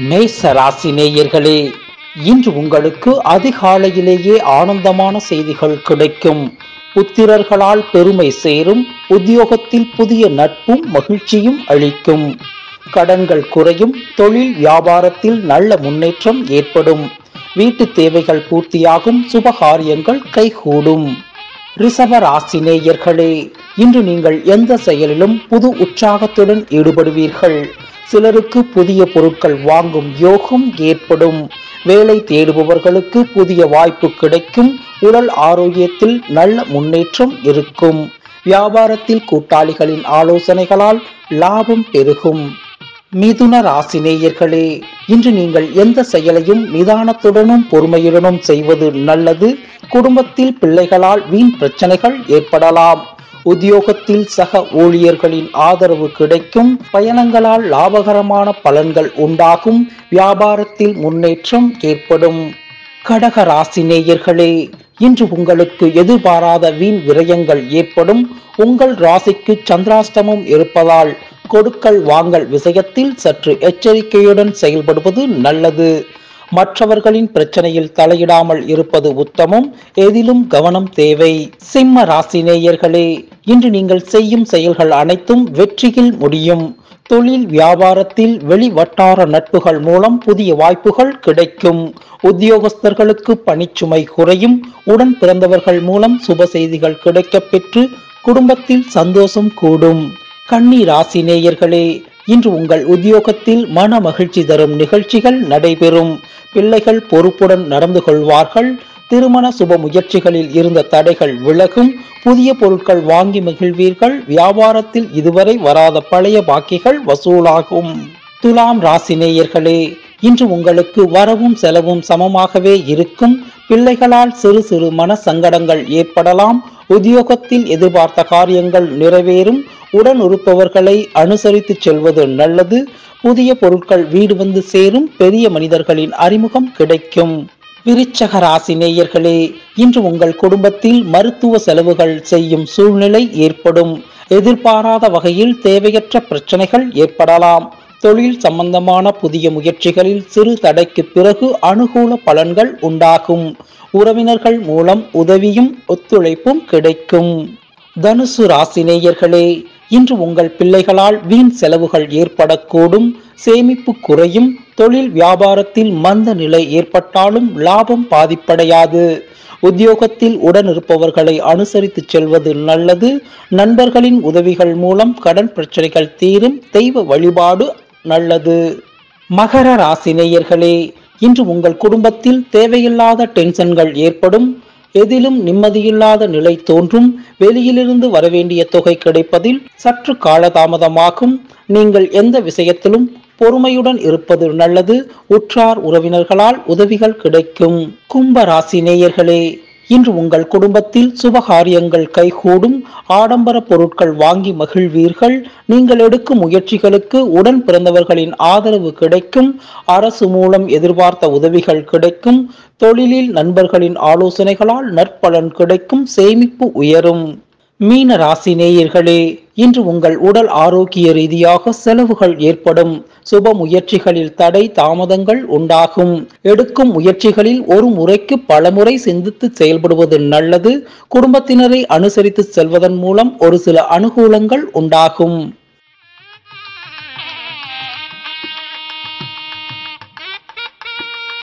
மேச ராசி நேயர்களே இன்று உங்களுக்கு அதிகாலையிலேயே ஆனந்தமான செய்திகள் கிடைக்கும் புத்திரர்களால் பெருமை சேரும் உத்தியோகத்தில் புதிய நட்பும் மகிழ்ச்சியும் அளிக்கும் கடன்கள் குறையும் தொழில் வியாபாரத்தில் நல்ல முன்னேற்றம் ஏற்படும் வீட்டு தேவைகள் பூர்த்தியாகும் சுபகாரியங்கள் கைகூடும் ரிஷப ராசி நேயர்களே இன்று நீங்கள் எந்த செயலிலும் புது உற்சாகத்துடன் ஈடுபடுவீர்கள் சிலருக்கு புதிய பொருட்கள் வாங்கும் யோகம் ஏற்படும் வேலை தேடுபவர்களுக்கு புதிய வாய்ப்பு கிடைக்கும் உடல் ஆரோக்கியத்தில் நல்ல முன்னேற்றம் இருக்கும் வியாபாரத்தில் கூட்டாளிகளின் ஆலோசனைகளால் லாபம் பெருகும் மிதுன ராசி நேயர்களே இன்று நீங்கள் எந்த செயலையும் நிதானத்துடனும் பொறுமையுடனும் செய்வது நல்லது குடும்பத்தில் பிள்ளைகளால் வீண் பிரச்சனைகள் ஏற்படலாம் உத்தியோகத்தில் சக ஊழியர்களின் ஆதரவு கிடைக்கும் பயணங்களால் லாபகரமான பலன்கள் உண்டாகும் வியாபாரத்தில் முன்னேற்றம் ஏற்படும் கடக ராசி நேயர்களே இன்று உங்களுக்கு எதிர்பாராத வீண் விரயங்கள் ஏற்படும் உங்கள் ராசிக்கு சந்திராஷ்டமம் இருப்பதால் கொடுக்கல் வாங்கல் விஷயத்தில் சற்று எச்சரிக்கையுடன் செயல்படுவது நல்லது மற்றவர்களின் பிரச்சனையில் தலையிடாமல் இருப்பது உத்தமம் எதிலும் கவனம் தேவை சிம்ம ராசி நேயர்களே இன்று நீங்கள் செய்யும் செயல்கள் அனைத்தும் வெற்றியில் முடியும் தொழில் வியாபாரத்தில் வெளி வட்டார நட்புகள் மூலம் புதிய வாய்ப்புகள் கிடைக்கும் உத்தியோகஸ்தர்களுக்கு பணிச்சுமை குறையும் உடன் பிறந்தவர்கள் மூலம் சுப செய்திகள் கிடைக்கப் பெற்று குடும்பத்தில் சந்தோஷம் கூடும் கன்னி ராசி நேயர்களே இன்று உங்கள் உத்தியோகத்தில் மன மகிழ்ச்சி தரும் நிகழ்ச்சிகள் நடைபெறும் பிள்ளைகள் பொறுப்புடன் நடந்து கொள்வார்கள் திருமண சுப முயற்சிகளில் இருந்த தடைகள் விலகும் புதிய பொருட்கள் வாங்கி மகிழ்வீர்கள் வியாபாரத்தில் இதுவரை வராத பழைய பாக்கிகள் வசூலாகும் துலாம் ராசி நேயர்களே இன்று உங்களுக்கு வரவும் செலவும் சமமாகவே இருக்கும் பிள்ளைகளால் சிறு சிறு மன சங்கடங்கள் ஏற்படலாம் உத்தியோகத்தில் எதிர்பார்த்த காரியங்கள் நிறைவேறும் உடன் இருப்பவர்களை அனுசரித்து செல்வது நல்லது புதிய பொருட்கள் வீடு வந்து சேரும் பெரிய மனிதர்களின் அறிமுகம் கிடைக்கும் விருச்சக ராசி நேயர்களே இன்று உங்கள் குடும்பத்தில் மருத்துவ செலவுகள் செய்யும் சூழ்நிலை ஏற்படும் எதிர்பாராத வகையில் தேவையற்ற பிரச்சனைகள் ஏற்படலாம் தொழில் சம்பந்தமான புதிய முயற்சிகளில் சிறு தடைக்கு பிறகு அனுகூல பலன்கள் உண்டாகும் உறவினர்கள் மூலம் உதவியும் ஒத்துழைப்பும் கிடைக்கும் தனுசு ராசி நேயர்களே இன்று உங்கள் பிள்ளைகளால் வீண் செலவுகள் ஏற்படக்கூடும் சேமிப்பு குறையும் தொழில் வியாபாரத்தில் மந்த நிலை ஏற்பட்டாலும் லாபம் பாதிப்படையாது உத்தியோகத்தில் உடன் இருப்பவர்களை அனுசரித்து செல்வது நல்லது நண்பர்களின் உதவிகள் மூலம் கடன் பிரச்சனைகள் தீரும் தெய்வ வழிபாடு நல்லது மகர ராசி நேயர்களே இன்று உங்கள் குடும்பத்தில் தேவையில்லாத டென்ஷன்கள் ஏற்படும் எதிலும் நிம்மதியில்லாத நிலை தோன்றும் வெளியிலிருந்து வரவேண்டிய தொகை கிடைப்பதில் சற்று காலதாமதமாகும் நீங்கள் எந்த விஷயத்திலும் பொறுமையுடன் இருப்பது நல்லது உற்றார் உறவினர்களால் உதவிகள் கிடைக்கும் கும்ப ராசி நேயர்களே இன்று உங்கள் குடும்பத்தில் சுபகாரியங்கள் கைகூடும் ஆடம்பர பொருட்கள் வாங்கி மகிழ்வீர்கள் நீங்கள் எடுக்கும் முயற்சிகளுக்கு உடன் பிறந்தவர்களின் ஆதரவு கிடைக்கும் அரசு மூலம் எதிர்பார்த்த உதவிகள் கிடைக்கும் தொழிலில் நண்பர்களின் ஆலோசனைகளால் நற்பலன் கிடைக்கும் சேமிப்பு உயரும் மீன ராசி நேயர்களே இன்று உங்கள் உடல் ஆரோக்கிய ரீதியாக செலவுகள் ஏற்படும் சுப முயற்சிகளில் தடை தாமதங்கள் உண்டாகும் எடுக்கும் முயற்சிகளில் ஒரு முறைக்கு பலமுறை சிந்தித்து செயல்படுவது நல்லது குடும்பத்தினரை அனுசரித்து செல்வதன் மூலம் ஒரு சில அனுகூலங்கள் உண்டாகும்